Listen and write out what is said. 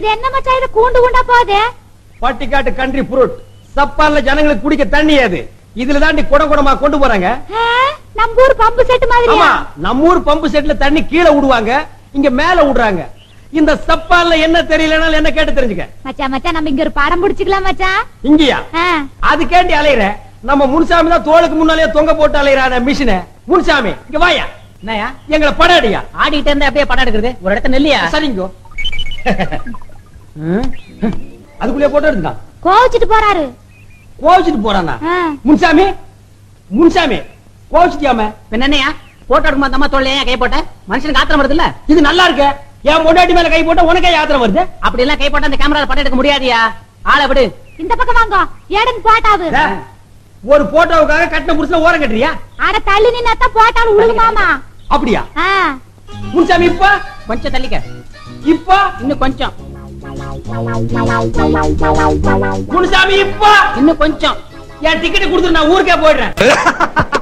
இது என்ன மச்சான் இது கூண்டு கூண்டா போகுது பட்டிக்காட்டு கண்ட்ரி ஃப்ரூட் சப்பான்ல ஜனங்களுக்கு குடிக்க தண்ணி அது இதுல தாண்டி குடம் குடமா கொண்டு போறாங்க ஆ, நம்ம ஊர் பம்பு செட் மாதிரியா ஆமா நம்ம ஊர் பம்பு செட்ல தண்ணி கீழே விடுவாங்க இங்க மேல விடுறாங்க இந்த சப்பான்ல என்ன தெரியலனாலும் என்ன கேட்டு தெரிஞ்சுக்க மச்சான் மச்சான் நம்ம இங்க ஒரு படம் புடிச்சுக்கலாம் மச்சான் இங்கயா ஆ, அது கேண்டி அலையிற நம்ம முன்சாமி தான் தோளுக்கு முன்னாலே தொங்க போட்டு அலையிறான மிஷின முன்சாமி இங்க வாயா என்னயா எங்களை படம் அடியா ஆடிட்டு இருந்தா அப்படியே படம் எடுக்கிறது ஒரு இடத்த நெல்லியா சரிங்கோ அதுக்குள்ளே போட்டோ எடுத்துக்கான் கோவிச்சிட்டு போறாரு கோவிச்சுட்டு போறானா ஆ, முன்சாமி முன்சாமி கோவிச்சுட்டியாம பின்ன என்னையா போட்டோ எடுக்கும் அந்த அம்மா தோல்ல ஏன் கை போட்ட மனுஷனுக்கு ஆத்திரம் வருது இல்ல இது நல்லா இருக்கு என் பொண்டாட்டி மேல கை போட்டா உனக்கே யாத்திரை வருது அப்படி எல்லாம் கை போட்டா அந்த கேமரா படம் எடுக்க முடியாதியா ஆளை விடு இந்த பக்கம் வாங்க ஏடன் போட்டாவு டே, ஒரு போட்டோவுக்காக கட்டின புருஷன ஓரம் கட்டுறியா அட தள்ளி நின்னாத்தான் போட்டாலும் உழுகுமாமா அப்படியா ஆ, முன்சாமி இப்ப கொஞ்சம் தள்ளிக்க இப்ப இன்னும் கொஞ்சம் முன்சாமி இப்ப இன்னும் கொஞ்சம் என் டிக்கெட் கொடுத்துட்டு நான் ஊருக்கே போயிடுறேன்